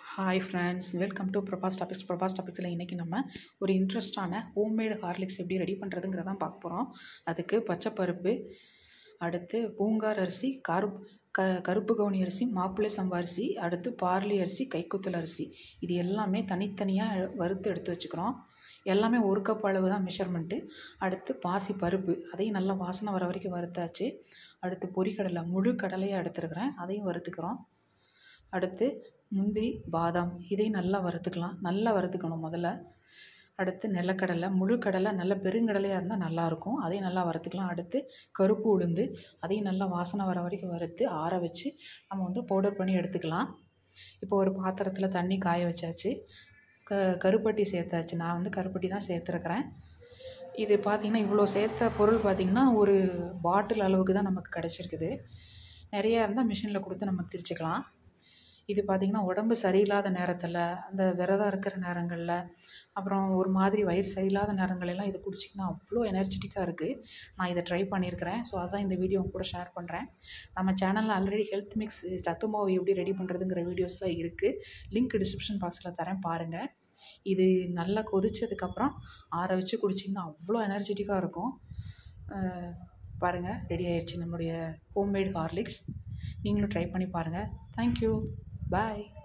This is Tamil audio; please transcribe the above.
hi friends welcome to Prabhas topics Prabhas டாபிக்ஸில் இன்றைக்கி நம்ம ஒரு இன்ட்ரெஸ்டான ஹோம்மேடு ஹார்லிக்ஸ் எப்படி ரெடி பண்ணுறதுங்கிறதான் பார்க்க போகிறோம் அதுக்கு பச்சைப்பருப்பு அடுத்து பூங்கார் அரிசி கருப் க கருப்பு கவுனி அரிசி மாப்பிள்ளை சம்பா அரிசி அடுத்து பார்லி அரிசி கைக்குத்தல் அரிசி இது எல்லாமே தனித்தனியாக வறுத்து எடுத்து வச்சுக்கிறோம் எல்லாமே ஒரு கப் அளவு தான் மெஷர்மெண்ட்டு அடுத்து பாசி பருப்பு அதையும் நல்லா வாசனை வர வரைக்கும் வறுத்தாச்சு அடுத்து பொரிக்கடலை முழு கடலையாக எடுத்துருக்கிறேன் அதையும் வறுத்துக்கிறோம் அடுத்து முந்திரி பாதாம் இதையும் நல்லா வறுத்துக்கலாம் நல்லா வறுத்துக்கணும் முதல்ல அடுத்து நிலக்கடலை முழு கடலை நல்ல பெருங்கடலையாக இருந்தால் நல்லாயிருக்கும் அதையும் நல்லா வறுத்துக்கலாம் அடுத்து கருப்பு உளுந்து அதையும் நல்லா வாசனை வர வரைக்கும் வறுத்து ஆற வச்சு நம்ம வந்து பவுடர் பண்ணி எடுத்துக்கலாம் இப்போ ஒரு பாத்திரத்தில் தண்ணி காய வச்சாச்சு க கருப்பட்டி சேர்த்தாச்சு நான் வந்து கருப்பட்டி தான் சேர்த்துருக்குறேன் இது பார்த்திங்கன்னா இவ்வளோ சேர்த்த பொருள் பார்த்திங்கன்னா ஒரு பாட்டில் அளவுக்கு தான் நமக்கு கிடச்சிருக்குது நிறையா இருந்தால் மிஷினில் கொடுத்து நம்ம திரிச்சுக்கலாம் இது பார்த்திங்கன்னா உடம்பு சரியில்லாத நேரத்தில் அந்த விரதம் இருக்கிற நேரங்களில் அப்புறம் ஒரு மாதிரி வயிறு சரியில்லாத நேரங்களெல்லாம் இது குடிச்சிங்கன்னா அவ்வளோ எனர்ஜெட்டிக்காக இருக்குது நான் இதை ட்ரை பண்ணியிருக்கிறேன் ஸோ அதான் இந்த வீடியோ உங்க கூட ஷேர் பண்ணுறேன் நம்ம சேனலில் ஆல்ரெடி ஹெல்த் மிக்ஸ் சத்து மாவு எப்படி ரெடி பண்ணுறதுங்கிற வீடியோஸ்லாம் இருக்குது லிங்க் டிஸ்கிரிப்ஷன் பாக்ஸில் தரேன் பாருங்கள் இது நல்லா கொதிச்சதுக்கப்புறம் ஆற வச்சு குடிச்சிங்கன்னா அவ்வளோ எனர்ஜெட்டிக்காக இருக்கும் பாருங்கள் ரெடி ஆயிடுச்சு நம்மளுடைய ஹோம்மேட் ஹார்லிக்ஸ் நீங்களும் ட்ரை பண்ணி பாருங்கள் தேங்க்யூ பாய்